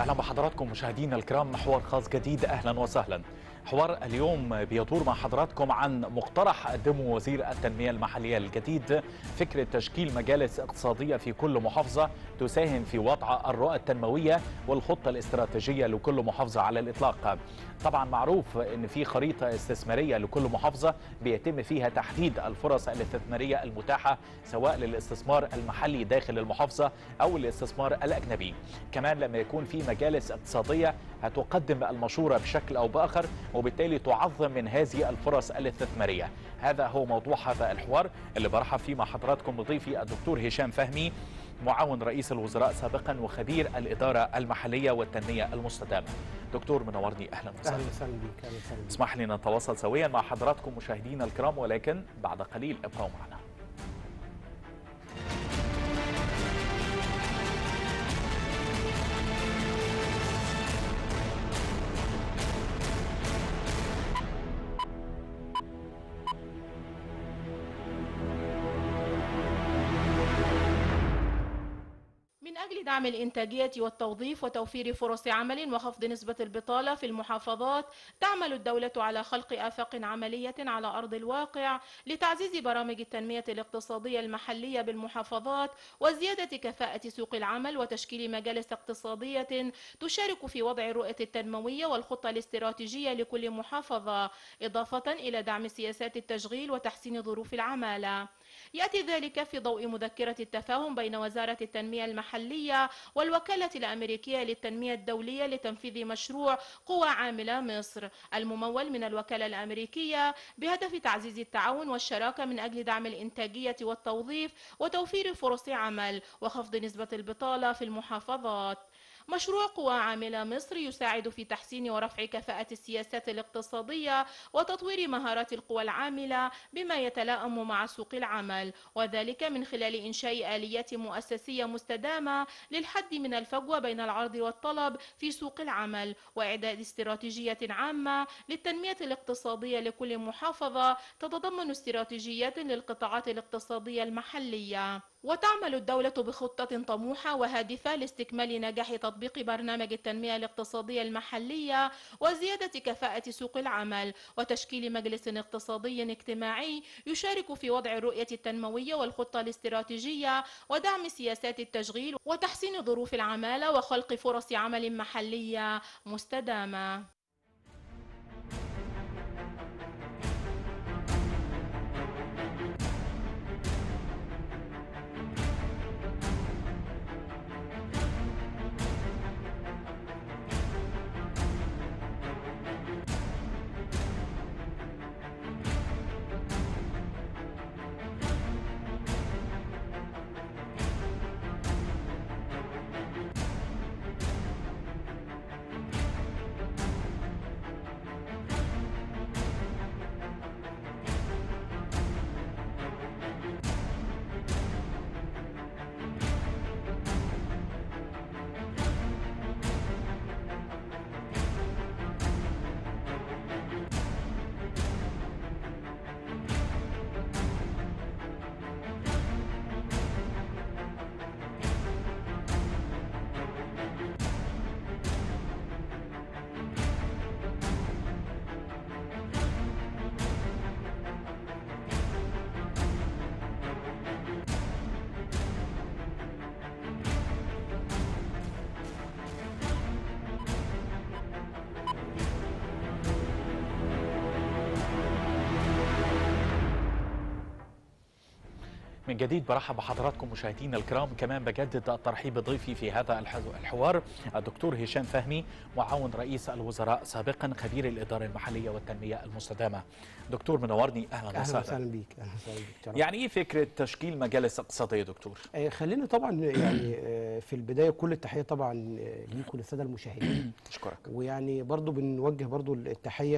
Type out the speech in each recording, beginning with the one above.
اهلا بحضراتكم مشاهدينا الكرام محور خاص جديد اهلا وسهلا حوار اليوم بيدور مع حضراتكم عن مقترح قدمه وزير التنميه المحليه الجديد فكره تشكيل مجالس اقتصاديه في كل محافظه تساهم في وضع الرؤى التنمويه والخطه الاستراتيجيه لكل محافظه على الاطلاق طبعا معروف ان في خريطه استثماريه لكل محافظه بيتم فيها تحديد الفرص الاستثماريه المتاحه سواء للاستثمار المحلي داخل المحافظه او الاستثمار الاجنبي كمان لما يكون في مجالس اقتصاديه هتقدم المشوره بشكل او باخر وبالتالي تعظم من هذه الفرص الاستثماريه هذا هو موضوع هذا الحوار اللي برحب فيه مع حضراتكم بضيفي الدكتور هشام فهمي معاون رئيس الوزراء سابقا وخبير الإدارة المحلية والتنمية المستدامة دكتور منورني أهلا وسهلا اهلا وسهلا بك اهلا وسهلا بك اسمح لي نتواصل سويا مع حضراتكم مشاهدينا الكرام ولكن بعد قليل ابقوا معنا من أجل دعم الإنتاجية والتوظيف وتوفير فرص عمل وخفض نسبة البطالة في المحافظات تعمل الدولة على خلق آفاق عملية على أرض الواقع لتعزيز برامج التنمية الاقتصادية المحلية بالمحافظات وزيادة كفاءة سوق العمل وتشكيل مجالس اقتصادية تشارك في وضع الرؤية التنموية والخطة الاستراتيجية لكل محافظة إضافة إلى دعم سياسات التشغيل وتحسين ظروف العمالة يأتي ذلك في ضوء مذكرة التفاهم بين وزارة التنمية المحلية والوكالة الأمريكية للتنمية الدولية لتنفيذ مشروع قوى عاملة مصر الممول من الوكالة الأمريكية بهدف تعزيز التعاون والشراكة من أجل دعم الإنتاجية والتوظيف وتوفير فرص عمل وخفض نسبة البطالة في المحافظات مشروع قوى عاملة مصر يساعد في تحسين ورفع كفاءة السياسات الاقتصادية وتطوير مهارات القوى العاملة بما يتلائم مع سوق العمل وذلك من خلال إنشاء آليات مؤسسية مستدامة للحد من الفجوة بين العرض والطلب في سوق العمل وإعداد استراتيجية عامة للتنمية الاقتصادية لكل محافظة تتضمن استراتيجيات للقطاعات الاقتصادية المحلية وتعمل الدولة بخطة طموحة وهادفة لاستكمال نجاح تطبيق برنامج التنمية الاقتصادية المحلية وزيادة كفاءة سوق العمل وتشكيل مجلس اقتصادي اجتماعي يشارك في وضع الرؤية التنموية والخطة الاستراتيجية ودعم سياسات التشغيل وتحسين ظروف العمالة وخلق فرص عمل محلية مستدامة من جديد برحب بحضراتكم مشاهدينا الكرام كمان بجدد الترحيب بضيفي في هذا الحز- الحوار الدكتور هشام فهمي معاون رئيس الوزراء سابقا خبير الإدارة المحلية والتنمية المستدامة دكتور منورني أهلا, اهلا وسهلا وسهلا بيك اهلا وسهلا بيك تشرف. يعني إيه فكرة تشكيل مجالس اقتصادية دكتور؟ آه، خلينا طبعا يعني آه، في البدايه كل التحيه طبعا آه، ليكم للساده المشاهدين أشكرك ويعني برضو بنوجه برضو التحيه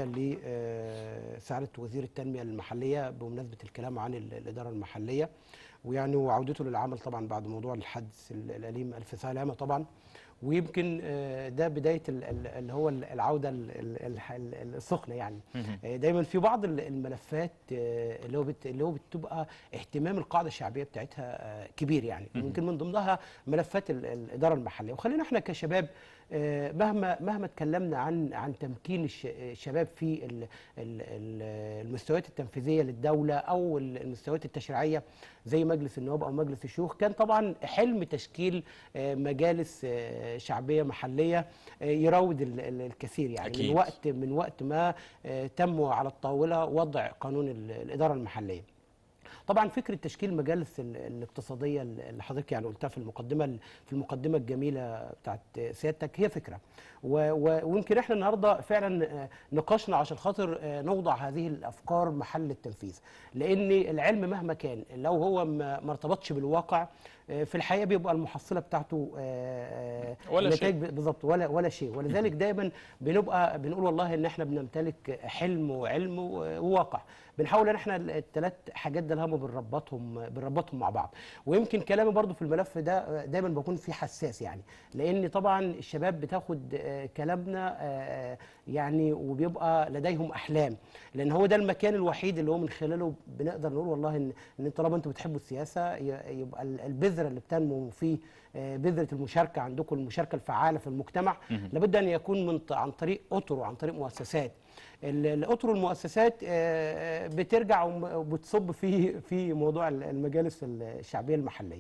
لسعاده وزير التنميه المحليه بمناسبه الكلام عن ال- الاداره المحليه ويعني وعودته للعمل طبعا بعد موضوع الحادث ال- الاليم الف سلامه طبعا ويمكن آه، ده بدايه ال- ال- اللي هو ال- العوده ال- ال- ال- السخنه يعني مهم. آه، دايما في بعض ال- الملفات آه، اللي هو بت- اللي هو بتبقى اهتمام القاعده الشعبيه بتاعتها آه، كبير يعني مهم. يمكن من ضمنها ملفات ال- الاداره المحليه وخلينا احنا كشباب آه، مهما مهما اتكلمنا عن عن تمكين الش- الشباب في ال- ال- ال- المستويات التنفيذيه للدوله او ال- المستويات التشريعيه زي مجلس النواب او مجلس الشيوخ كان طبعا حلم تشكيل آه، مجالس آه، شعبيه محليه آه، يراود ال- ال- الكثير يعني أكيد. من وقت من وقت ما آه، تم على الطاوله وضع قانون ال- الاداره المحليه طبعا فكره تشكيل مجالس ال- الاقتصاديه اللي حضرتك يعني قلتها في المقدمه في المقدمه الجميله بتاعت سيادتك هي فكره و- و- ويمكن احنا النهارده فعلا آه، نقاشنا عشان خاطر آه، نوضع هذه الافكار محل التنفيذ لان العلم مهما كان لو هو ما ما ارتبطش بالواقع آه، في الحقيقه بيبقى المحصله بتاعته آه، آه، ولا النتائج شيء. ب- بالظبط ولا ولا شيء ولذلك دايما بنبقى بنقول والله ان احنا بنمتلك حلم وعلم و- وواقع بنحاول ان احنا الثلاث حاجات ده هم بنربطهم بنربطهم مع بعض ويمكن كلامي برضو في الملف ده دايما بكون فيه حساس يعني لان طبعا الشباب بتاخد آه، كلامنا آه، يعني وبيبقى لديهم احلام لان هو ده المكان الوحيد اللي هو من خلاله بنقدر نقول والله ان ان طالما انتوا بتحبوا السياسه ي- يبقى ال- البذره اللي بتنمو فيه آه، بذره المشاركه عندكم المشاركه الفعاله في المجتمع لابد ان يكون من ط- عن طريق اطر وعن طريق مؤسسات ال- الاطر والمؤسسات آه، آه، بترجع وم- وبتصب في في موضوع ال- المجالس الشعبيه المحليه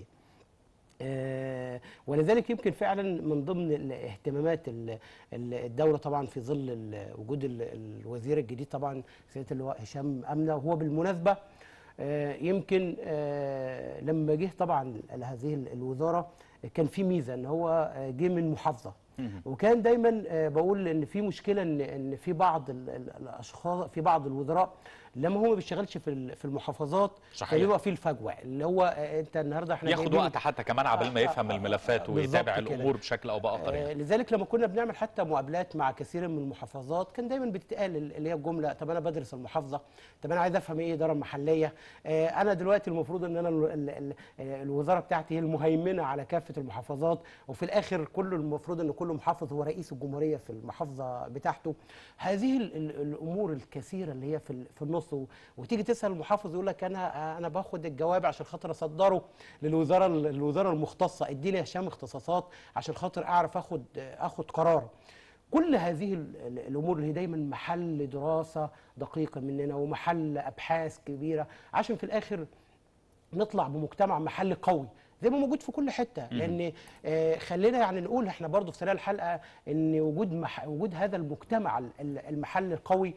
آه، ولذلك يمكن فعلا من ضمن الاهتمامات ال- ال- الدوله طبعا في ظل ال- وجود ال- الوزير الجديد طبعا سياده اللواء هشام امنه وهو بالمناسبه آه، يمكن آه، لما جه طبعا هذه ال- الوزاره كان في ميزه ان هو آه، جه من محافظه وكان دايما آه، بقول ان في مشكله ان ان في بعض ال- ال- الاشخاص في بعض الوزراء لما هو ما بيشتغلش في ال- في المحافظات صحيح. فبيبقى في الفجوه اللي هو آه، انت النهارده احنا ياخد جايبين- وقت حتى كمان عبال ما آه، يفهم آه، آه، الملفات آه، ويتابع بالظبط كده. الامور بشكل او باخر آه، يعني. لذلك لما كنا بنعمل حتى مقابلات مع كثير من المحافظات كان دايما بتتقال اللي هي الجمله طب انا بدرس المحافظه طب انا عايز افهم ايه اداره محليه آه، انا دلوقتي المفروض ان انا ال- ال- ال- آه، الوزاره بتاعتي هي المهيمنه على كافه المحافظات وفي الاخر كله المفروض ان كل محافظ هو رئيس الجمهوريه في المحافظه بتاعته هذه ال- ال- الامور الكثيره اللي هي في ال- في النص و- وتيجي تسال المحافظ يقول لك انا انا باخد الجواب عشان خاطر اصدره للوزاره الوزاره المختصه اديني يا هشام اختصاصات عشان خاطر اعرف اخد اخد قرار كل هذه ال- ال- الامور اللي هي دايما محل دراسه دقيقه مننا ومحل ابحاث كبيره عشان في الاخر نطلع بمجتمع محلي قوي زي ما موجود في كل حته لان آه، خلينا يعني نقول احنا برضو في خلال الحلقه ان وجود مح وجود هذا المجتمع ال- ال- المحلي القوي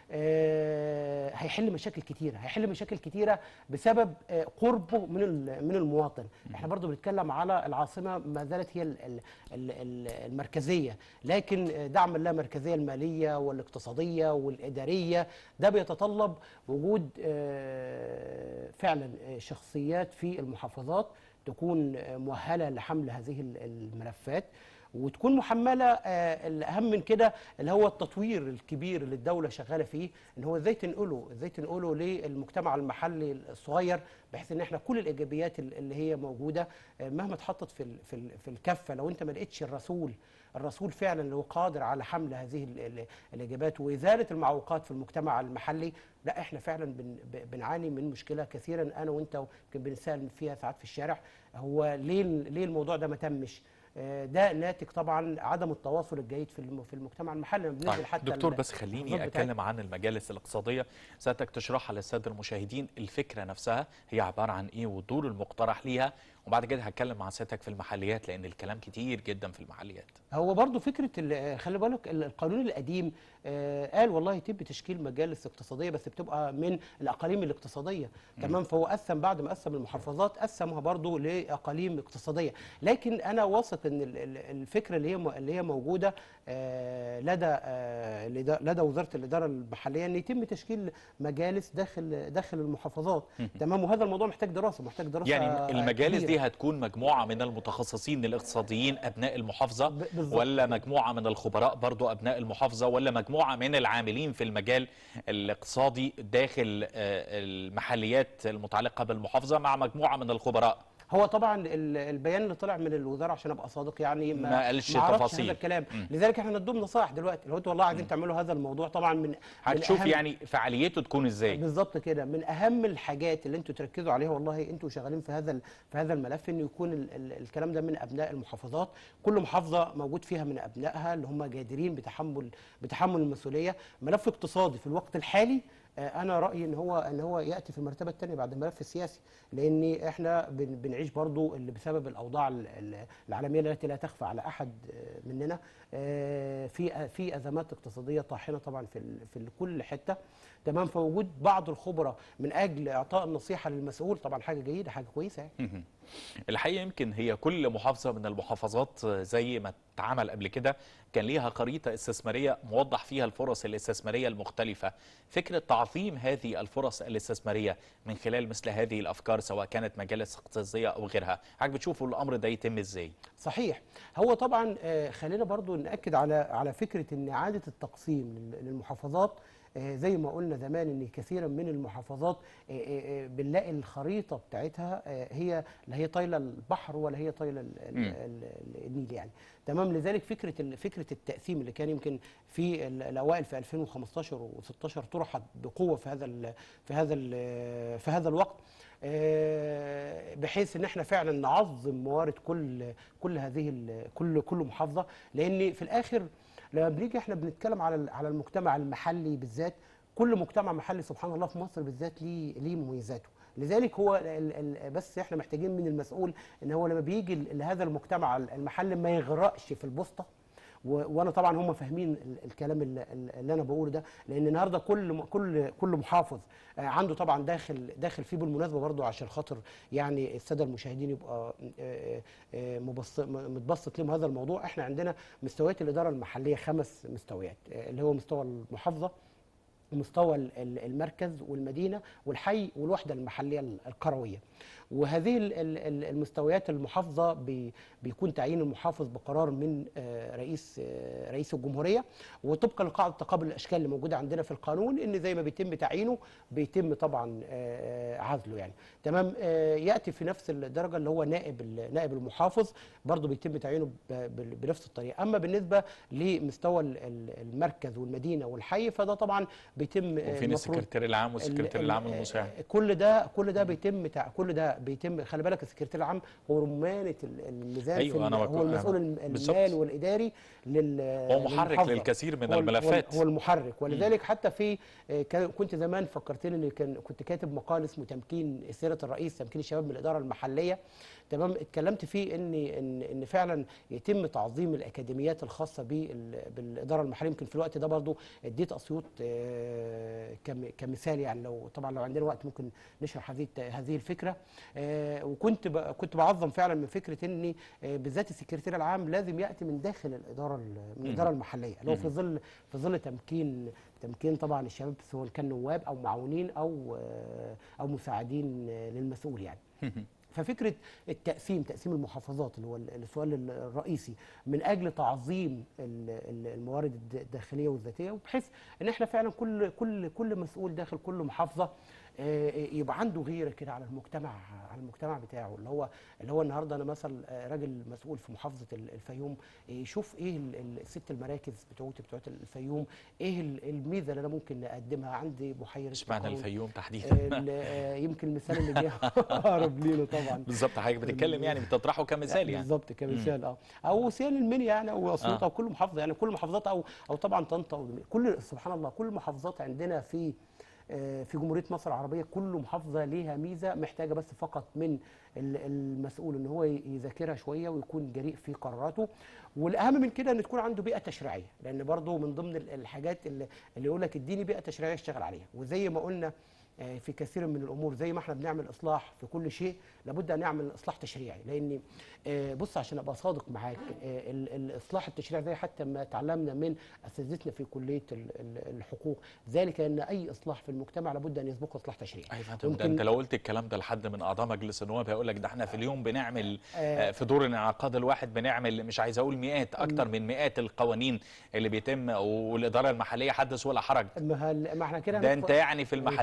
آه، هيحل مشاكل كتيره هيحل مشاكل كتيره بسبب آه، قربه من ال- من المواطن احنا برضو بنتكلم على العاصمه ما زالت هي ال- ال- ال- ال- المركزيه لكن آه، دعم اللامركزيه الماليه والاقتصاديه والاداريه ده بيتطلب وجود آه، فعلا آه، شخصيات في المحافظات تكون آه، مؤهله لحمل هذه ال- الملفات وتكون محمله آه، الاهم من كده اللي هو التطوير الكبير اللي الدوله شغاله فيه ان هو ازاي تنقله ازاي تنقله للمجتمع المحلي الصغير بحيث ان احنا كل الايجابيات ال- اللي هي موجوده آه، مهما اتحطت في ال- في ال- في الكفه لو انت ما لقيتش الرسول الرسول فعلا اللي هو قادر على حمل هذه ال- ال- الاجابات وازاله المعوقات في المجتمع المحلي لا احنا فعلا بن ب- بنعاني من مشكله كثيرا انا وانت يمكن بنسال فيها ساعات في الشارع هو ليه ليه الموضوع ده ما تمش آه، ده ناتج طبعا عدم التواصل الجيد في الم- في المجتمع المحلي لما بننزل طيب حتى دكتور ال- بس خليني المحافظات بتاعتنا. اتكلم عن المجالس الاقتصاديه سيادتك تشرحها للساده المشاهدين الفكره نفسها هي عباره عن ايه والدور المقترح ليها وبعد كده هتكلم مع سيادتك في المحليات لان الكلام كتير جدا في المحليات هو برضو فكرة ال- خلي بالك ال- القانون القديم آه، قال والله يتم تشكيل مجالس اقتصادية بس بتبقى من الأقاليم الاقتصادية تمام فهو قسم بعد ما قسم المحافظات قسمها برضو لأقاليم اقتصادية لكن أنا واثق إن ال- ال- الفكرة اللي هي م- اللي هي موجودة آه، لدى آه، لدى لدى وزارة الإدارة المحلية إن يتم تشكيل مجالس داخل داخل المحافظات تمام وهذا الموضوع محتاج دراسة محتاج دراسة يعني المجالس كبيرة. دي هتكون مجموعه من المتخصصين الاقتصاديين ابناء المحافظه ب- بالظبط ولا كده. مجموعه من الخبراء برضو ابناء المحافظه ولا مجموعه من العاملين في المجال الاقتصادي داخل آه، المحليات المتعلقه بالمحافظه مع مجموعه من الخبراء هو طبعا ال- البيان اللي طلع من الوزاره عشان ابقى صادق يعني ما, ما قالش عرضش تفاصيل. هذا الكلام مم. لذلك احنا ندوم نصائح دلوقتي لو انتوا والله عايزين تعملوا هذا الموضوع طبعا من من هتشوف أهم- يعني فعاليته تكون ازاي بالظبط كده من اهم الحاجات اللي انتوا تركزوا عليها والله انتوا شغالين في هذا ال- في هذا الملف انه يكون ال ال الكلام ده من ابناء المحافظات كل محافظه موجود فيها من ابنائها اللي هم جادرين بتحمل بتحمل المسؤوليه ملف اقتصادي في الوقت الحالي آه، انا رايي ان هو ان هو ياتي في المرتبه الثانيه بعد الملف السياسي لان احنا بن- بنعيش برضو اللي بسبب الاوضاع ال- ال- العالميه التي لا تخفى على احد آه، مننا آه، في في ازمات اقتصاديه طاحنه طبعا في ال- في كل حته تمام فوجود بعض الخبراء من اجل اعطاء النصيحه للمسؤول طبعا حاجه جيده حاجه كويسه يعني. الحقيقه يمكن هي كل محافظه من المحافظات زي ما اتعمل قبل كده كان ليها خريطه استثماريه موضح فيها الفرص الاستثماريه المختلفه فكره تعظيم هذه الفرص الاستثماريه من خلال مثل هذه الافكار سواء كانت مجالس اقتصاديه او غيرها حضرتك بتشوفوا الامر ده يتم ازاي صحيح هو طبعا آه، خلينا برضو ناكد على على فكره ان اعاده التقسيم لل- للمحافظات آه، زي ما قلنا زمان ان كثيرا من المحافظات آه، آه، آه، بنلاقي الخريطه بتاعتها آه، هي لا هي طايله البحر ولا هي طايله ال- ال- مم. ال- ال- النيل يعني تمام لذلك فكره ال- فكره التقسيم اللي كان يمكن في ال- الاوائل في 2015 و16 طرحت بقوه في هذا ال- في هذا ال- في هذا الوقت آه، بحيث ان احنا فعلا نعظم موارد كل كل هذه ال- كل كل محافظه لان في الاخر لما بنيجي احنا بنتكلم على ال- على المجتمع المحلي بالذات كل مجتمع محلي سبحان الله في مصر بالذات ليه ليه مميزاته لذلك هو ال ال بس احنا محتاجين من المسؤول ان هو لما بيجي ل- لهذا المجتمع المحلي ما يغرقش في البوسطه و- وانا طبعا هم فاهمين ال- الكلام اللي, اللي انا بقوله ده لان النهارده كل م- كل كل محافظ آه، عنده طبعا داخل داخل فيه بالمناسبه برضو عشان خاطر يعني الساده المشاهدين يبقى آه، آه، مبسط م- متبسط لهم هذا الموضوع احنا عندنا مستويات الاداره المحليه خمس مستويات آه، اللي هو مستوى المحافظه مستوى ال- ال- المركز والمدينه والحي والوحده المحليه ال- القرويه وهذه ال- ال- ال- المستويات المحافظه بي- بيكون تعيين المحافظ بقرار من آه، رئيس آه، رئيس الجمهوريه وطبقا لقاعده تقابل الاشكال اللي موجوده عندنا في القانون ان زي ما بيتم تعيينه بيتم طبعا آه، عزله يعني تمام آه، ياتي في نفس الدرجه اللي هو نائب ال- نائب المحافظ برضه بيتم تعيينه ب- بال- بنفس الطريقه اما بالنسبه لمستوى ال- ال- المركز والمدينه والحي فده طبعا بيتم آه، وفينا المفروض السكرتير العام والسكرتير ال- العام ال- المساعد كل ده كل ده بيتم تع... كل ده بيتم خلي بالك السكرتير العام هو رمانه ال- الميزان أيوة، في ال- أنا هو بك- المسؤول أنا- الم- بالظبط. المال والاداري لل هو محرك للمحافظة. للكثير من هو ال- هو ال- الملفات هو المحرك ولذلك حتى في آه، كان- كنت زمان فكرتني ان كان كنت كاتب مقال اسمه تمكين سيره الرئيس تمكين الشباب من الاداره المحليه تمام اتكلمت فيه ان ان ان فعلا يتم تعظيم الاكاديميات الخاصه بال- بالاداره المحليه يمكن في الوقت ده برضو اديت اسيوط آه، كم- كمثال يعني لو طبعا لو عندنا وقت ممكن نشرح هذه الت- هذه الفكره آه، وكنت ب- كنت بعظم فعلا من فكره ان آه، بالذات السكرتير العام لازم ياتي من داخل الاداره ال- من الاداره المحليه اللي هو في ظل في ظل تمكين تمكين طبعا الشباب سواء كان نواب او معاونين او آه، او مساعدين آه، للمسؤول يعني ففكره التقسيم تقسيم المحافظات اللي هو ال- السؤال الرئيسي من اجل تعظيم ال- ال- الموارد الد- الداخليه والذاتيه وبحيث ان احنا فعلا كل كل كل مسؤول داخل كل محافظه آه، يبقى عنده غيره كده على المجتمع على المجتمع بتاعه اللي هو اللي هو النهارده انا مثلا آه، راجل مسؤول في محافظه ال- الفيوم آه، يشوف ايه ال- ال- الست المراكز بتوعتي بتوعت الفيوم ايه ال- الميزه اللي انا ممكن اقدمها عندي بحيره اشمعنى القارون. الفيوم تحديدا ال- آه، يمكن المثال اللي جه اقرب لينا طبعا بالظبط حضرتك بتتكلم يعني بتطرحه كمثال يعني بالظبط كمثال اه او سيان المنيا يعني او اسيوط آه. او كل محافظه يعني كل محافظات او او طبعا طنطا أو كل سبحان الله كل المحافظات عندنا في آه، في جمهوريه مصر العربيه كل محافظه ليها ميزه محتاجه بس فقط من ال- المسؤول ان هو ي- يذاكرها شويه ويكون جريء في قراراته والاهم من كده ان تكون عنده بيئه تشريعيه لان برضه من ضمن ال- الحاجات اللي, اللي يقول لك اديني بيئه تشريعيه اشتغل عليها وزي ما قلنا آه، في كثير من الامور زي ما احنا بنعمل اصلاح في كل شيء لابد ان نعمل اصلاح تشريعي لان آه، بص عشان ابقى صادق معاك آه، ال- الاصلاح التشريعي زي حتى ما تعلمنا من اساتذتنا في كليه ال- ال- الحقوق ذلك ان اي اصلاح في المجتمع لابد ان يسبقه اصلاح تشريعي ايوه ده يمكن- انت لو قلت الكلام ده لحد من اعضاء مجلس النواب هيقول لك ده احنا في اليوم بنعمل آه، آه، في دور الانعقاد الواحد بنعمل مش عايز اقول مئات اكتر من مئات القوانين اللي بيتم والاداره المحليه حدث ولا حرج ما هل- ما احنا كده ده هندخل- انت يعني في المحليات ممكن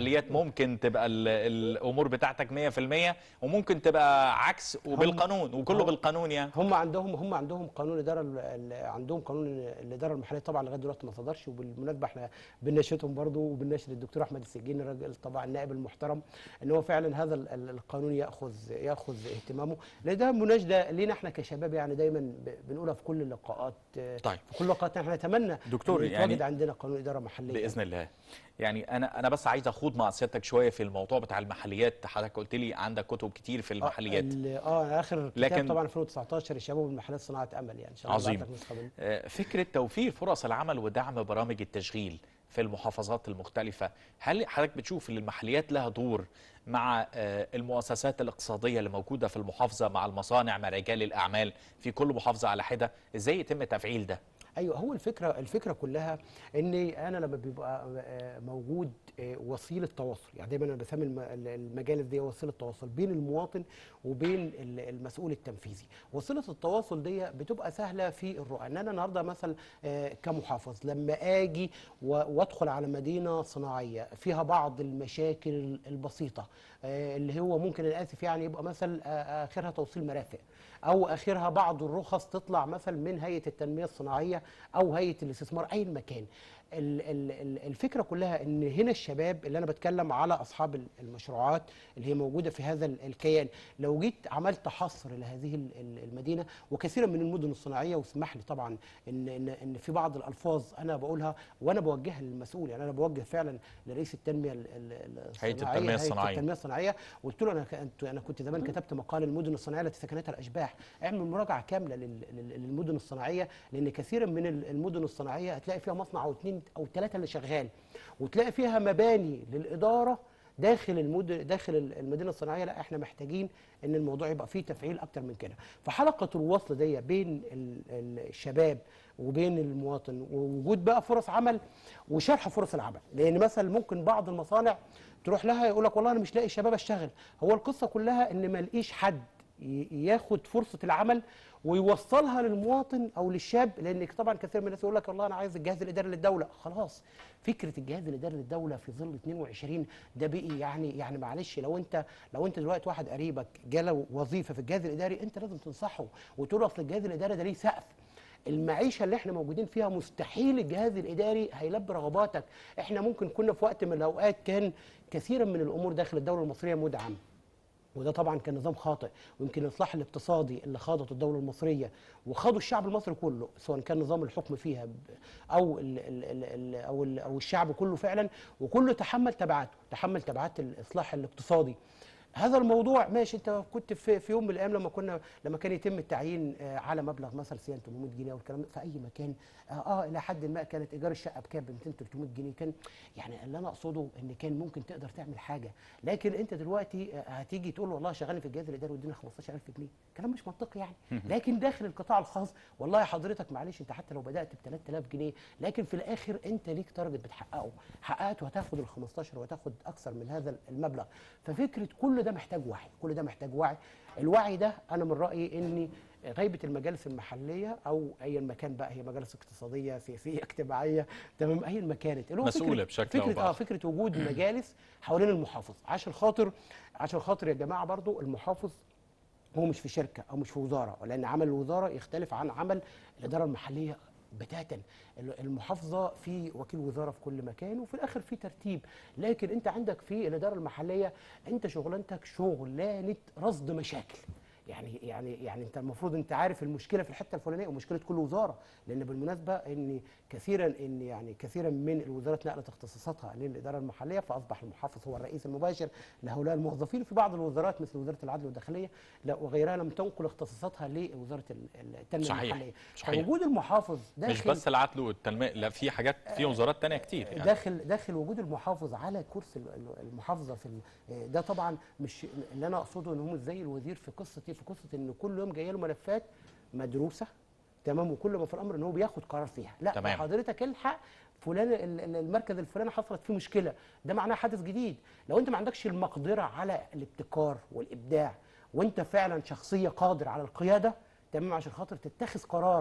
ممكن تبقى ال- الامور بتاعتك 100% وممكن تبقى عكس وبالقانون وكله هم- بالقانون يعني هم عندهم هم عندهم قانون الاداره ال- ال- عندهم قانون الاداره المحليه طبعا لغايه دلوقتي ما صدرش وبالمناسبه احنا بنناشدهم برضه وبنناشد الدكتور احمد السجين الراجل طبعا النائب المحترم ان هو فعلا هذا ال- ال- القانون ياخذ ياخذ اهتمامه لان ده مناشده لينا احنا كشباب يعني دايما ب- بنقولها في كل اللقاءات طيب. في كل اللقاءات احنا نتمنى دكتور، إن يعني يتواجد عندنا قانون اداره محليه باذن الله يعني انا انا بس عايز اخوض مع سيادتك شويه في الموضوع بتاع المحليات حضرتك قلت لي عندك كتب كتير في المحليات اه, ال- آه اخر كتاب لكن- طبعا 2019 الشباب والمحلات صناعه امل يعني ان شاء الله عظيم. أبعت لك نسخة منه. آه، فكرة توفير فرص العمل ودعم برامج التشغيل في المحافظات المختلفة هل حضرتك بتشوف ان المحليات لها دور مع آه، المؤسسات الاقتصادية اللي موجودة في المحافظة مع المصانع مع رجال الأعمال في كل محافظة على حدة ازاي يتم تفعيل ده ايوه هو الفكره الفكره كلها ان انا لما بيبقى آه، موجود آه، وسيله تواصل يعني دايما انا بسمي الم- المجالس دي وسيله تواصل بين المواطن وبين ال- المسؤول التنفيذي وسيله التواصل دي بتبقى سهله في الرؤى ان انا النهارده مثلا آه، كمحافظ لما اجي و- وادخل على مدينه صناعيه فيها بعض المشاكل البسيطه آه، اللي هو ممكن انا اسف يعني يبقى مثلا آه، اخرها توصيل مرافق او اخرها بعض الرخص تطلع مثلا من هيئه التنميه الصناعيه او هيئه الاستثمار اي مكان ال- ال- ال- الفكره كلها ان هنا الشباب اللي انا بتكلم على اصحاب ال- المشروعات اللي هي موجوده في هذا ال- الكيان لو جيت عملت حصر لهذه ال- ال- المدينه وكثيرا من المدن الصناعيه واسمح لي طبعا ان ان ان في بعض الالفاظ انا بقولها وانا بوجهها للمسؤول يعني انا بوجه فعلا لرئيس التنميه ال- ال- هيئة الصناعية، التنمية الصناعية. التنميه الصناعيه قلت له انا كنت انا كنت زمان كتبت مقال المدن الصناعيه التي سكنتها الاشباح اعمل مراجعه كامله لل- لل- للمدن الصناعيه لان كثيرا من ال- المدن الصناعيه هتلاقي فيها مصنع او اثنين او ثلاثه اللي شغال وتلاقي فيها مباني للاداره داخل المدن داخل ال- المدينه الصناعيه لا احنا محتاجين ان الموضوع يبقى فيه تفعيل اكتر من كده فحلقه الوصل دي بين ال- ال- الشباب وبين المواطن ووجود بقى فرص عمل وشرح فرص العمل لان مثلا ممكن بعض المصانع تروح لها يقول لك والله انا مش لاقي شباب اشتغل هو القصه كلها ان ما لقيش حد ي- ياخد فرصه العمل ويوصلها للمواطن او للشاب لان طبعا كثير من الناس يقول لك والله انا عايز الجهاز الاداري للدوله خلاص فكره الجهاز الاداري للدوله في ظل 22 ده بقي يعني يعني معلش لو انت لو انت دلوقتي واحد قريبك جاله وظيفه في الجهاز الاداري انت لازم تنصحه وتقول له اصل الجهاز الاداري ده ليه سقف المعيشه اللي احنا موجودين فيها مستحيل الجهاز الاداري هيلبي رغباتك احنا ممكن كنا في وقت من الاوقات كان كثيرا من الامور داخل الدوله المصريه مدعمه وده طبعا كان نظام خاطئ ويمكن الاصلاح الاقتصادي اللي خاضته الدوله المصريه وخاضه الشعب المصري كله سواء كان نظام الحكم فيها ب- او ال ال ال ال او ال او الشعب كله فعلا وكله تحمل تبعاته تحمل تبعات الاصلاح الاقتصادي هذا الموضوع ماشي انت كنت في, في يوم من الايام لما كنا لما كان يتم التعيين آه، على مبلغ مثلا سيان 800 جنيه والكلام ده في اي مكان اه, آه الى حد ما كانت ايجار الشقه بكام ب 200 300 جنيه كان يعني اللي انا اقصده ان كان ممكن تقدر تعمل حاجه لكن انت دلوقتي آه، هتيجي تقول والله شغالني في الجهاز الاداري واديني 15000 جنيه كلام مش منطقي يعني لكن داخل القطاع الخاص والله حضرتك معلش انت حتى لو بدات ب 3000 جنيه لكن في الاخر انت ليك تارجت بتحققه حققته هتاخد ال 15 وهتاخد اكثر من هذا المبلغ ففكره كل ده محتاج وعي كل ده محتاج وعي الوعي ده انا من رايي ان غيبه المجالس المحليه او اي مكان بقى هي مجالس اقتصاديه سياسيه اجتماعيه تمام اي مكان كانت اللي هو مسؤولة فكرة- بشكل أو فكره اه بآخر. فكره وجود مجالس حوالين المحافظ عشان خاطر عشان خاطر يا جماعه برضو المحافظ هو مش في شركه او مش في وزاره لان عمل الوزاره يختلف عن عمل الاداره المحليه بتاتا المحافظه في وكيل وزاره في كل مكان وفي الاخر في ترتيب لكن انت عندك في الاداره المحليه انت شغلانتك شغلانه رصد مشاكل يعني يعني يعني انت المفروض انت عارف المشكله في الحته الفلانيه ومشكله كل وزاره لان بالمناسبه ان كثيرا ان يعني كثيرا من الوزارات نقلت اختصاصاتها للاداره المحليه فاصبح المحافظ هو الرئيس المباشر لهؤلاء الموظفين في بعض الوزارات مثل وزاره العدل والداخليه لا وغيرها لم تنقل اختصاصاتها لوزاره ال- التنميه صحيح، المحليه صحيح. فوجود المحافظ داخل مش بس العدل والتنمية لا في حاجات في وزارات تانية كتير يعني داخل داخل وجود المحافظ على كرسي ال- ال- المحافظه في ال- ده طبعا مش اللي انا اقصده ان هو مش زي الوزير في قصه ايه في قصه ان كل يوم جايه له ملفات مدروسه تمام وكل ما في الامر ان هو بياخد قرار فيها لا تمام. حضرتك الحق فلان ال- ال- المركز الفلاني حصلت فيه مشكله ده معناه حدث جديد لو انت ما عندكش المقدره على الابتكار والابداع وانت فعلا شخصيه قادر على القياده تمام عشان خاطر تتخذ قرار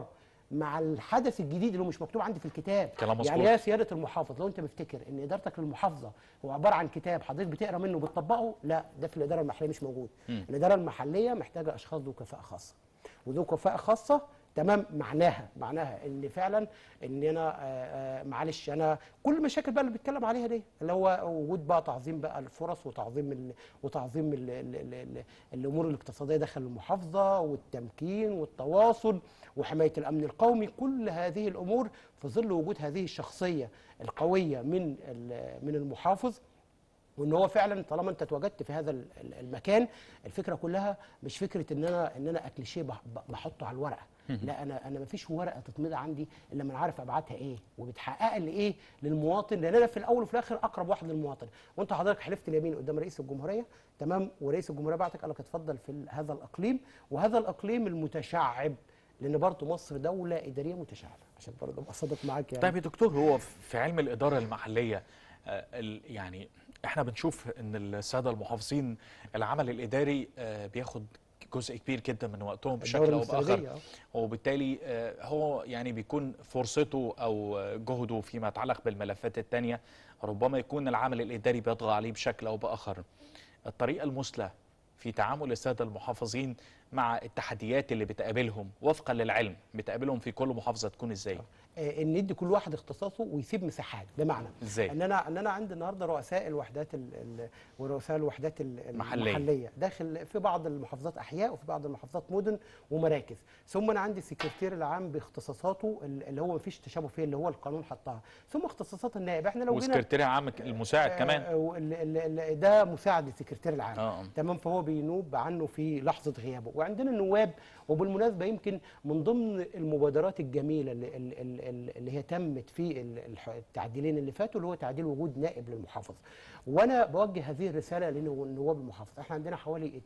مع الحدث الجديد اللي هو مش مكتوب عندي في الكتاب كلام مظبوط. يعني يا سياده المحافظ لو انت مفتكر ان ادارتك للمحافظه هو عباره عن كتاب حضرتك بتقرا منه وبتطبقه لا ده في الاداره المحليه مش موجود مم. الاداره المحليه محتاجه اشخاص ذو كفاءه خاصه وذو كفاءه خاصه تمام معناها معناها ان فعلا ان انا آه، آه، معلش انا كل المشاكل بقى اللي بيتكلم عليها دي اللي هو وجود بقى تعظيم بقى الفرص وتعظيم ال وتعظيم ال ال ال ال الامور الاقتصاديه داخل المحافظه والتمكين والتواصل وحمايه الامن القومي كل هذه الامور في ظل وجود هذه الشخصيه القويه من ال- من المحافظ وان هو فعلا طالما انت اتواجدت في هذا ال- ال- المكان الفكره كلها مش فكره ان انا ان انا اكليشيه بح- ب- بحطه على الورقه لا انا انا مفيش ورقه تتمضي عندي الا لما انا عارف ابعادها ايه وبتحقق لي ايه للمواطن لان انا في الاول وفي الاخر اقرب واحد للمواطن وانت حضرتك حلفت اليمين قدام رئيس الجمهوريه تمام ورئيس الجمهوريه بعتك قال لك اتفضل في ال- هذا الاقليم وهذا الاقليم المتشعب لان برضه مصر دوله اداريه متشعبه عشان برضه ابقى صادق معاك يعني طيب يا دكتور هو في علم الإدارة المحلية آه، ال- يعني احنا بنشوف ان السادة المحافظين العمل الإداري آه، بياخد جزء كبير جدا من وقتهم بشكل الدولة او باخر المستندية، آه. وبالتالي آه، هو يعني بيكون فرصته او آه، جهده فيما يتعلق بالملفات التانية ربما يكون العمل الإداري بيطغى عليه بشكل او بآخر الطريقة المثلى في تعامل السادة المحافظين مع التحديات اللي بتقابلهم وفقا للعلم بتقابلهم في كل محافظة تكون ازاي آه، ان يدي كل واحد اختصاصه ويسيب مساحات بمعنى ازاي ان انا ان انا عندي النهارده رؤساء الوحدات ال- ال- ورؤساء الوحدات ال- محلية. المحليه داخل في بعض المحافظات احياء وفي بعض المحافظات مدن ومراكز ثم انا عندي السكرتير العام باختصاصاته ال- اللي هو ما فيش تشابه فيه اللي هو القانون حطها ثم اختصاصات النائب احنا لو جينا وسكرتير عام المساعد كمان آه، وال- ال- ال- ده مساعد السكرتير العام اه تمام فهو بينوب عنه في لحظه غيابه وعندنا النواب وبالمناسبه يمكن من ضمن المبادرات الجميله اللي, اللي, اللي هي تمت في ال- الح- التعديلين اللي فاتوا اللي هو تعديل وجود نائب للمحافظ وانا بوجه هذه الرساله لنواب المحافظ احنا عندنا حوالي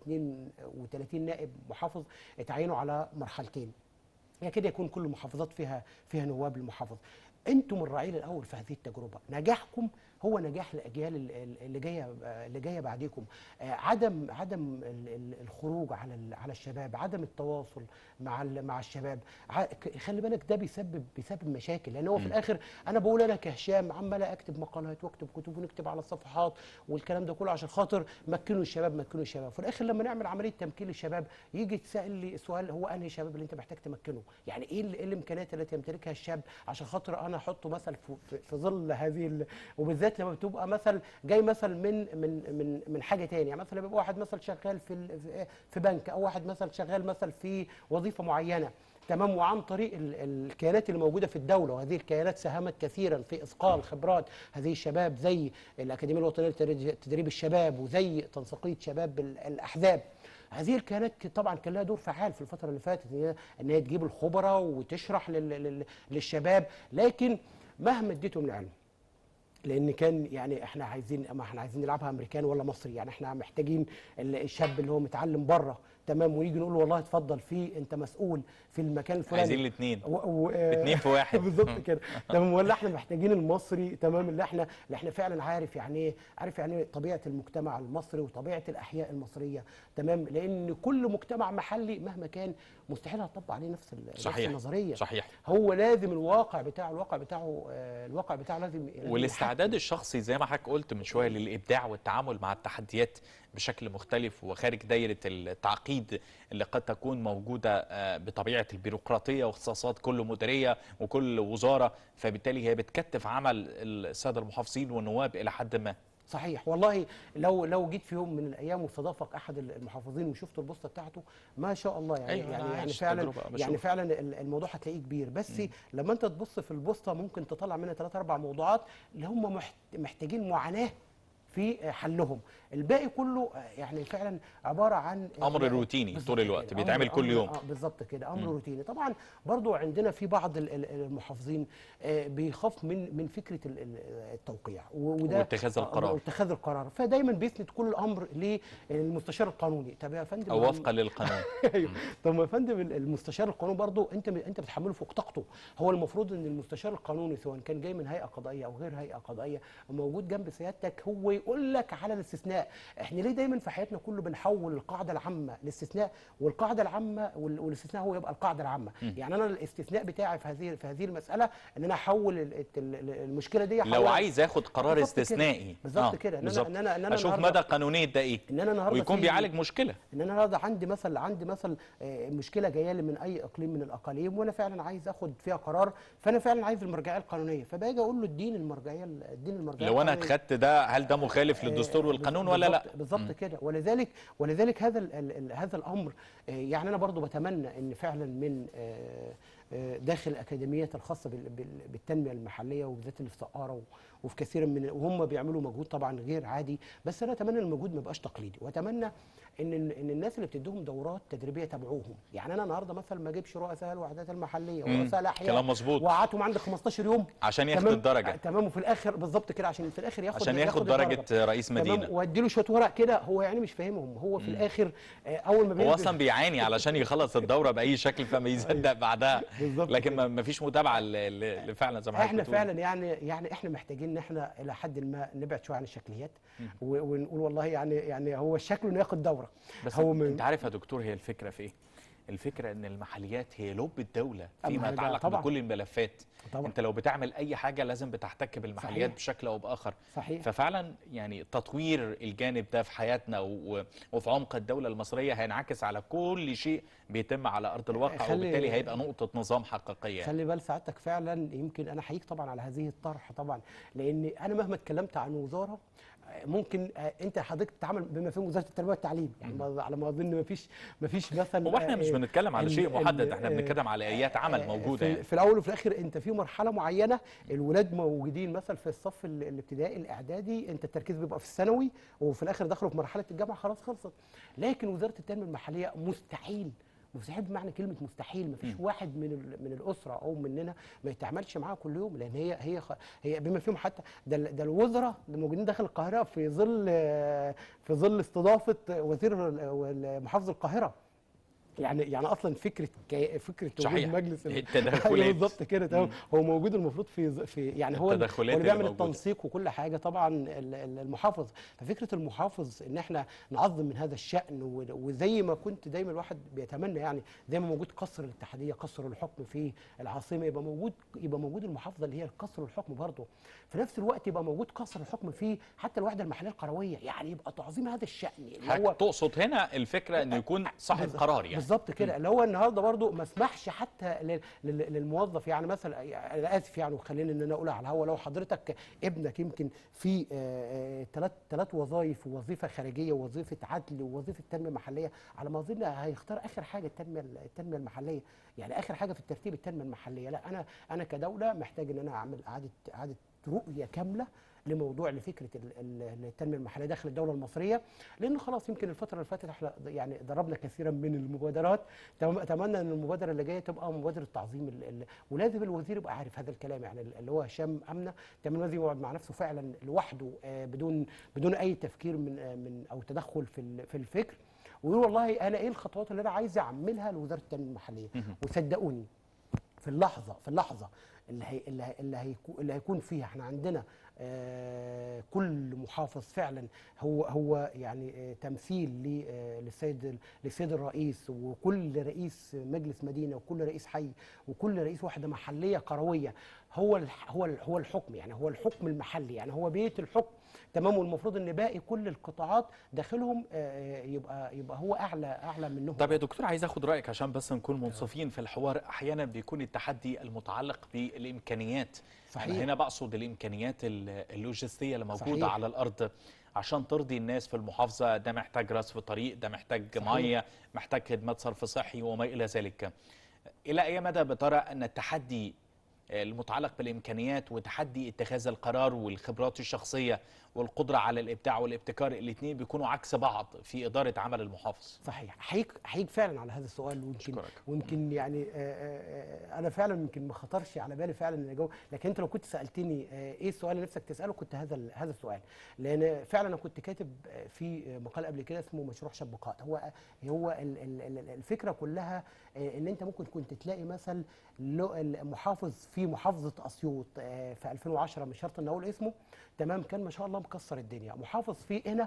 32 نائب محافظ اتعينوا على مرحلتين يكاد يكون كل المحافظات فيها فيها نواب للمحافظ انتم الرعيل الاول في هذه التجربه نجاحكم هو نجاح الاجيال ال- ال- اللي جايه اللي جايه بعديكم آه، عدم عدم ال- ال- الخروج على ال- على الشباب عدم التواصل مع ال- مع الشباب ع- ك- خلي بالك ده بيسبب بيسبب مشاكل لان هو في الاخر انا بقول انا كهشام عمال اكتب مقالات واكتب كتب ونكتب على الصفحات والكلام ده كله عشان خاطر مكنوا الشباب مكنوا الشباب في الاخر لما نعمل عمليه تمكين للشباب يجي يتسال لي سؤال هو انهي شباب اللي انت محتاج تمكنه يعني ايه ال- إيه الامكانيات التي يمتلكها الشاب عشان خاطر انا احطه مثلا في, في, في ظل هذه ال... وبالذات لما بتبقى مثلا جاي مثلا من من من من حاجه تانية يعني مثلا بيبقى واحد مثلا شغال في ال- في- في بنك او واحد مثلا شغال مثلا في وظيفه معينه تمام وعن طريق ال- الكيانات اللي موجوده في الدوله وهذه الكيانات ساهمت كثيرا في اثقال خبرات هذه الشباب زي الاكاديميه الوطنيه لتدريب الشباب وزي تنسيقيه شباب ال- الاحزاب هذه الكيانات ك- طبعا كان لها دور فعال في الفتره اللي فاتت ان هي ان هي تجيب الخبراء وتشرح لل- لل- للشباب لكن مهما اديته من علم لان كان يعني احنا عايزين ما احنا عايزين نلعبها امريكان ولا مصري يعني احنا محتاجين ال- الشاب اللي هو متعلم بره تمام ويجي نقول له والله اتفضل في انت مسؤول في المكان الفلاني عايزين الاثنين و... و... اتنين في واحد. بالظبط كده تمام ولا احنا محتاجين المصري تمام اللي احنا اللي احنا فعلا عارف يعني ايه عارف يعني ايه طبيعه المجتمع المصري وطبيعه الاحياء المصريه تمام لان كل مجتمع محلي مهما كان مستحيل هتطبق عليه نفس ال- نفس صحيح النظريه صحيح هو لازم الواقع بتاعه الواقع بتاعه آه، الواقع بتاعه لازم لازم والاستعداد الشخصي زي ما حضرتك قلت من شويه للابداع والتعامل مع التحديات بشكل مختلف وخارج دايره التعقيد اللي قد تكون موجوده آه، بطبيعه البيروقراطيه واختصاصات كل مديريه وكل وزاره فبالتالي هي بتكتف عمل الساده المحافظين والنواب الى حد ما صحيح والله لو لو جيت في يوم من الايام واستضافك احد المحافظين وشفت البوسطه بتاعته ما شاء الله يعني أيوة، أنا يعني يعني عايش فعلا التجربة، بشوف. يعني فعلا ال- الموضوع هتلاقيه كبير بس لما انت تبص في البوسطه ممكن تطلع منها ثلاث اربع موضوعات اللي هم محت- محتاجين معاناه في حلهم الباقي كله يعني فعلا عباره عن أمر روتيني بالظبط طول الوقت، كده. بيتعمل أمر- كل أمر- يوم. آه بالظبط كده امر روتيني طبعا برضو عندنا في بعض ال- ال- المحافظين آه، بيخاف من من فكره ال- ال- التوقيع و- وده واتخاذ آه، القرار. واتخاذ القرار فدايما بيسند كل الامر للمستشار القانوني طب يا فندم او وفقا للقانون ايوه طب ما يا فندم ال- المستشار القانوني برضه انت انت بتحمله فوق طاقته هو المفروض ان المستشار القانوني سواء كان جاي من هيئه قضائيه او غير هيئه قضائيه موجود جنب سيادتك هو ويقول لك على الاستثناء احنا ليه دايما في حياتنا كله بنحول القاعده العامه لاستثناء والقاعده العامه وال- والاستثناء هو يبقى القاعده العامه يعني انا الاستثناء بتاعي في هذه في هذه المساله ان انا احول ال- ال- المشكله دي لو أحولها- عايز اخد قرار بالظبط كده. استثنائي بالظبط كده. إن أنا- بالظبط. إن أنا- إن أنا اشوف النهاردة- مدى قانونيه ده ايه ان انا النهارده ويكون في- بيعالج مشكله ان انا النهارده عندي مثل عندي مثل آه، مشكله جايه لي من اي اقليم من الاقاليم وانا فعلا عايز اخد فيها قرار فانا فعلا عايز المرجعيه القانونيه فباجي اقول له اديني المرجعيه اديني المرجعيه لو انا القانونية. اتخذت ده هل ده مخالف للدستور آه، والقانون بالظبط- ولا لا بالظبط كده ولذلك ولذلك هذا ال ال هذا الامر آه، يعني انا برضو بتمنى ان فعلا من آه، آه، داخل الاكاديميات الخاصه بال- بال- بالتنميه المحليه وبالذات اللي في سقاره و- وفي كثير من وهم بيعملوا مجهود طبعا غير عادي بس انا اتمنى المجهود ما يبقاش تقليدي واتمنى ان ان الناس اللي بتديهم دورات تدريبيه تابعوهم يعني انا النهارده مثلا ما اجيبش رؤساء الوحدات المحليه مم. ورؤساء الاحياء كلام مظبوط. وقعدتهم عندي 15 يوم عشان ياخد تمام؟ الدرجه تمام وفي الاخر بالظبط كده عشان في الاخر ياخد عشان ياخد درجه رئيس تمام مدينه وادي له شويه ورق كده هو يعني مش فاهمهم هو في الاخر آه، اول ما هو بينزل اصلا بيعاني علشان يخلص الدوره باي شكل فما يصدق بعدها بالظبط لكن كده. ما ما فيش متابعه ل- ل- لفعلا زي ما حضرتك احنا بتقول. فعلا يعني يعني احنا محتاجين ان احنا الى حد ما نبعد شويه عن الشكليات و- ونقول والله يعني يعني هو شكله انه ياخد دوره بس هو هو من- انت عارف يا دكتور هي الفكره في ايه الفكره ان المحليات هي لب الدوله أما فيما ده يتعلق طبعاً. بكل الملفات طبعا انت لو بتعمل اي حاجه لازم بتحتك بالمحليات صحيح. بشكل او باخر صحيح ففعلا يعني تطوير الجانب ده في حياتنا و- وفي عمق الدوله المصريه هينعكس على كل شيء بيتم على ارض الواقع خلي- وبالتالي هيبقى نقطه نظام حقيقيه يعني. خلي بال سعادتك فعلا يمكن انا حقيقي طبعا على هذه الطرح طبعا لان انا مهما اتكلمت عن وزاره آه، ممكن آه، انت حضرتك تتعامل بما فيه وزاره التربيه والتعليم يعني ما- على ما اظن ما فيش ما فيش مثلا هو احنا آه، مش بنتكلم على ال- شيء ال- محدد احنا آه، بنتكلم على ايات عمل آه، موجوده في, يعني في الاول وفي الاخر انت في مرحله معينه الولاد موجودين مثلا في الصف ال- الابتدائي الاعدادي انت التركيز بيبقى في الثانوي وفي الاخر دخلوا في مرحله الجامعه خلاص خلصت لكن وزاره التنميه المحليه مستحيل مستحيل بمعنى كلمه مستحيل مفيش واحد من ال- من الاسره او مننا ما يتعاملش معاها كل يوم لان هي هي خ- هي بما فيهم حتى ده ال- ده الوزراء اللي موجودين داخل القاهره في ظل في ظل استضافه وزير ال- محافظ القاهره يعني يعني اصلا فكره كي- فكره وجود صحيح. مجلس ال- التدخلات. أيوة بالظبط كده تمام هو موجود المفروض في ز- في يعني هو ال- هو التدخلات اللي اللي بيعمل موجودة. التنسيق وكل حاجه طبعا ال- ال- المحافظ ففكره المحافظ ان احنا نعظم من هذا الشان و- وزي ما كنت دايما الواحد بيتمنى يعني زي ما موجود قصر الاتحاديه قصر الحكم في العاصمه يبقى موجود يبقى موجود المحافظه اللي هي قصر الحكم برضه في نفس الوقت يبقى موجود قصر الحكم في حتى الوحده المحليه القرويه يعني يبقى تعظيم هذا الشان اللي حضرتك تقصد هنا الفكره انه يكون صاحب بالظبط- قرار يعني بالظبط كده اللي هو النهارده برضو ما اسمحش حتى لل- لل- للموظف يعني مثلا انا اسف يعني وخليني ان انا اقولها على الهوا لو حضرتك ابنك يمكن في ثلاث ثلاث وظائف ووظيفه خارجيه ووظيفه عدل ووظيفه تنميه محليه على ما اظن هيختار اخر حاجه التنميه التنميه المحليه يعني اخر حاجه في الترتيب التنميه المحليه لا انا انا كدوله محتاج ان انا اعمل اعاده اعاده رؤيه كامله لموضوع لفكره ال- ال- التنميه المحليه داخل الدوله المصريه لان خلاص يمكن الفتره اللي فاتت احنا يعني ضربنا كثيرا من المبادرات تم- اتمنى ان المبادره اللي جايه تبقى مبادره تعظيم ال- ال- ولازم الوزير يبقى عارف هذا الكلام يعني اللي هو هشام امنه تمام لازم يقعد مع نفسه فعلا لوحده آه، بدون بدون اي تفكير من آه، من او تدخل في ال- في الفكر ويقول والله انا ايه الخطوات اللي انا عايز اعملها لوزاره التنميه المحليه وصدقوني في اللحظه في اللحظه اللي هي اللي, هي اللي, هيكون اللي هيكون فيها احنا عندنا آه كل محافظ فعلا هو هو يعني آه تمثيل ل- آه للسيد للسيد الرئيس وكل رئيس مجلس مدينه وكل رئيس حي وكل رئيس وحده محليه قرويه هو الح- هو ال- هو الحكم يعني هو الحكم المحلي يعني هو بيت الحكم تمام والمفروض ان باقي كل القطاعات داخلهم آه، يبقى يبقى هو اعلى اعلى منهم طب يا دكتور عايز اخد رايك عشان بس نكون منصفين في الحوار احيانا بيكون التحدي المتعلق بالامكانيات صحيح. أنا هنا بقصد الامكانيات ال- اللوجستيه اللي موجوده صحيح. على الارض عشان ترضي الناس في المحافظه ده محتاج رصف طريق ده محتاج صحيح. ميه محتاج خدمات صرف صحي وما الى ذلك الى اي مدى بترى ان التحدي المتعلق بالامكانيات وتحدي اتخاذ القرار والخبرات الشخصيه والقدره على الابداع والابتكار الاثنين بيكونوا عكس بعض في اداره عمل المحافظ صحيح احييك احييك فعلا على هذا السؤال ويمكن أشكرك. ويمكن يعني آه، آه، آه، انا فعلا يمكن ما خطرش على بالي فعلا ان اجاوب لكن انت لو كنت سالتني آه، ايه السؤال اللي نفسك تساله كنت هذا ال- هذا السؤال لان فعلا انا كنت كاتب آه، في مقال قبل كده اسمه مشروع شبقات هو هو ال- ال- ال- الفكره كلها آه، ان انت ممكن كنت تلاقي مثل لو- المحافظ في في محافظه اسيوط آه، في 2010 مش شرط ان اقول اسمه تمام كان ما شاء الله مكسر الدنيا محافظ في هنا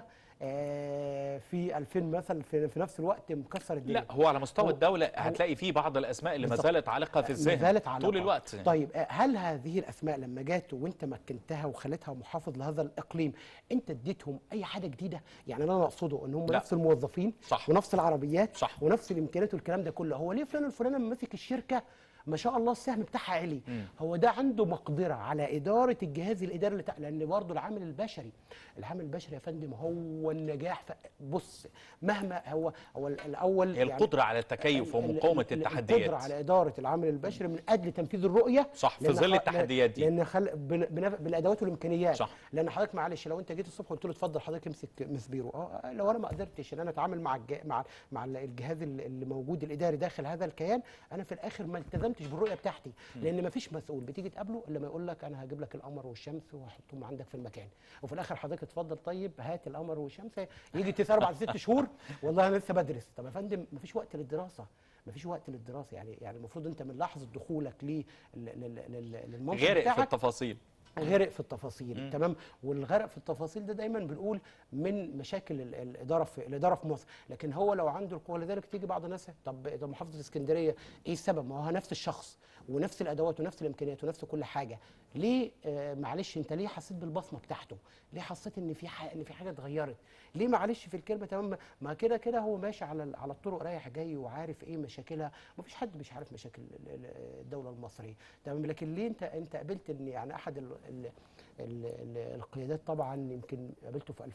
آه، في 2000 مثلا في, في نفس الوقت مكسر الدنيا لا هو على مستوى هو- الدولة هو- هتلاقي فيه بعض الأسماء اللي ما بالظبط. زالت عالقة في ما الذهن زالت علاقة. طول الوقت طيب آه، هل هذه الاسماء لما جات وانت مكنتها وخليتها محافظ لهذا الاقليم انت اديتهم اي حاجه جديده يعني اللي انا اقصده ان هم لا. نفس الموظفين صح. ونفس العربيات صح. ونفس الامكانيات والكلام ده كله هو ليه فلان الفلاني لما مسك الشركه ما شاء الله السهم بتاعها عالي هو ده عنده مقدره على اداره الجهاز الاداري اللي تع- لان برضه العامل البشري العامل البشري يا فندم هو النجاح ف... بص مهما هو هو الاول هي القدرة على التكيف ال- ال- ومقاومة ال- القدرة التحديات على إدارة العمل البشري من أجل تنفيذ الرؤية صح، في لأن ظل خ- التحديات دي. لأن خل... بن... بن... بالأدوات والإمكانيات صح. لأن حضرتك معلش لو أنت جيت الصبح وقلت له اتفضل حضرتك امسك مسبيرو أه لو أنا ما قدرتش إن أنا أتعامل مع الج... مع مع الجهاز اللي اللي موجود الإداري داخل هذا الكيان أنا في الآخر ما التزمتش بالرؤية بتاعتي لأن ما فيش مسؤول بتيجي تقابله إلا ما يقول لك أنا هجيب لك القمر والشمس وهحطهم عندك في المكان وفي الآخر حضرتك اتفضل طيب هات القمر والشمس يجي تسأله بعد ست شهور والله أنا لسه بدرس طب يا فندم ما فيش وقت للدراسة مفيش وقت للدراسه يعني يعني المفروض انت من لحظه دخولك لل- لل- لل- للمنصب غارق في بتاعك التفاصيل غرق في التفاصيل تمام والغرق في التفاصيل ده دايما بنقول من مشاكل ال- الاداره في الاداره في مصر لكن هو لو عنده القوه لذلك تيجي بعض الناس طب طب محافظه اسكندريه ايه السبب ما هو نفس الشخص ونفس الادوات ونفس الامكانيات ونفس كل حاجه ليه آه معلش انت ليه حسيت بالبصمه بتاعته ليه حسيت ان في ح- ان في حاجه اتغيرت ليه معلش في الكلمه تمام ما كده كده هو ماشي على ال- على الطرق رايح جاي وعارف ايه مشاكلها ما فيش حد مش عارف مشاكل ال- ال- الدوله المصريه تمام لكن ليه انت انت قابلت ان يعني احد ال ال ال ال القيادات طبعا يمكن قابلته في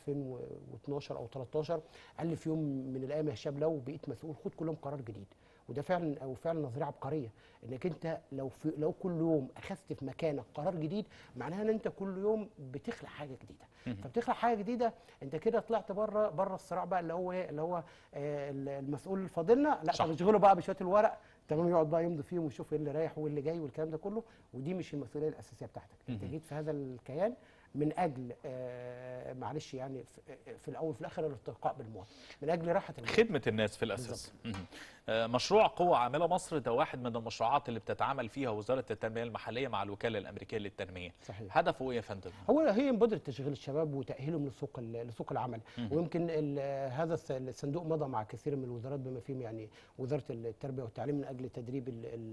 2012 او 13 قال لي في يوم من الايام يا هشام لو بقيت مسؤول خد كل يوم قرار جديد وده فعلا او فعلا نظريه عبقريه انك انت لو في لو كل يوم اخذت في مكانك قرار جديد معناها ان انت كل يوم بتخلق حاجه جديده فبتخلق حاجه جديده انت كده طلعت بره بره الصراع بقى اللي هو ايه اللي هو آه، المسؤول اللي فاضلنا لا صح. طب اشغله بقى بشويه الورق تمام يقعد بقى يمضي فيهم ويشوف ايه اللي رايح وايه اللي جاي والكلام ده كله ودي مش المسؤوليه الاساسيه بتاعتك انت جيت في هذا الكيان من اجل آه معلش يعني في, في الاول وفي الاخر الارتقاء بالمواطن من اجل راحه المواطن خدمة الناس في الأساس مهم. آه، مشروع قوة عاملة مصر ده واحد من المشروعات اللي بتتعامل فيها وزارة التنمية المحلية مع الوكالة الأمريكية للتنمية صحيح. هدفه إيه يا فندم؟ هو هي مبادره تشغيل الشباب وتاهيلهم لسوق ال- لسوق العمل ويمكن ال- هذا الس- الصندوق مضى مع كثير من الوزارات بما فيهم يعني وزاره التربيه والتعليم من اجل تدريب ال ال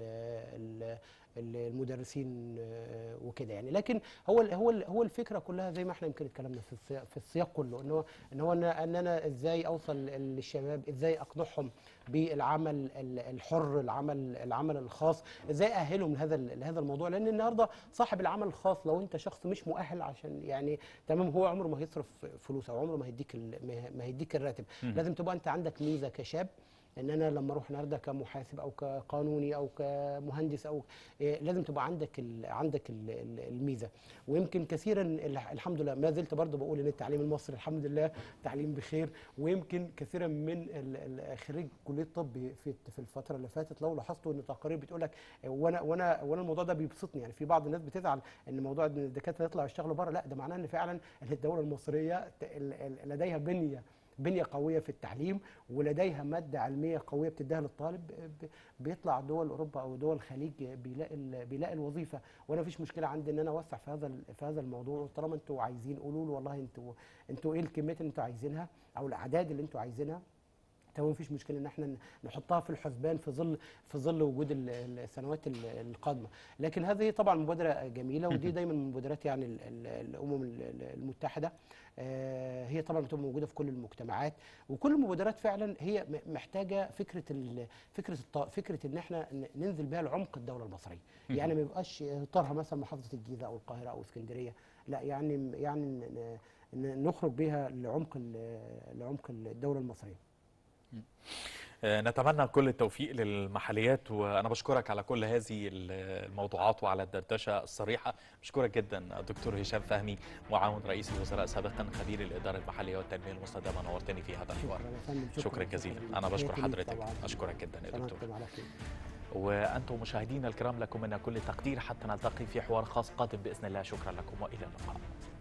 ال ال- المدرسين آه، وكده يعني لكن هو ال- هو ال- هو الفكره كلها زي ما احنا يمكن اتكلمنا في السياق في السياق كله ان هو ان هو ان ان انا ازاي اوصل للشباب ازاي اقنعهم بالعمل ال- الحر العمل العمل الخاص ازاي اهلهم لهذا ال- لهذا الموضوع لان النهارده صاحب العمل الخاص لو انت شخص مش مؤهل عشان يعني تمام هو عمره ما هيصرف فلوس او عمره ما هيديك ال- ما- ما هيديك الراتب لازم تبقى انت عندك ميزه كشاب ان انا لما اروح النهارده كمحاسب او كقانوني او كمهندس او إيه، لازم تبقى عندك ال عندك ال ال الميزه ويمكن كثيرا ال- الحمد لله ما زلت برضه بقول ان التعليم المصري الحمد لله تعليم بخير ويمكن كثيرا من ال- ال- خريج كليه الطب في في الفتره اللي فاتت لو لاحظتوا ان تقارير بتقول لك وانا وانا وانا الموضوع ده بيبسطني يعني في بعض الناس بتزعل ان موضوع ان الدكاتره يطلعوا يشتغلوا بره لا ده معناه ان فعلا ان الدوله المصريه ت- ال- ال- لديها بنيه بنيه قويه في التعليم ولديها ماده علميه قويه بتديها للطالب ب- بيطلع دول اوروبا او دول الخليج بيلاقي ال- بيلاقي الوظيفه وانا مفيش مشكله عندي ان انا اوسع في هذا ال- في هذا الموضوع طالما انتوا عايزين قولوا له والله انتوا انتوا ايه الكميات اللي انتوا عايزينها او الاعداد اللي انتوا عايزينها تمام مفيش مشكله ان احنا نحطها في الحسبان في ظل في ظل وجود ال- ال- السنوات ال- القادمه لكن هذه طبعا مبادره جميله ودي دايما من مبادرات يعني ال- ال- الامم ال- ال- المتحده آه، هي طبعا بتبقى موجوده في كل المجتمعات وكل المبادرات فعلا هي م- محتاجه فكره ال- فكره الط- فكره ان احنا ن- ننزل بها لعمق الدوله المصريه يعني ما يبقاش طرها مثلا محافظه الجيزه او القاهره او اسكندريه لا يعني يعني ن- ن- نخرج بها لعمق ال- لعمق الدوله المصريه آه، نتمنى كل التوفيق للمحليات وانا بشكرك على كل هذه الموضوعات وعلى الدردشه الصريحه بشكرك جدا دكتور هشام فهمي معاون رئيس الوزراء سابقا خبير الاداره المحليه والتنميه المستدامه نورتني في هذا الحوار شكرا يا فندم شكرا جزيلا انا بشكر حضرتك اشكرك جدا يا دكتور دكتور على خير وانتم مشاهدينا الكرام لكم منا كل تقدير حتى نلتقي في حوار خاص قادم باذن الله شكرا لكم والى اللقاء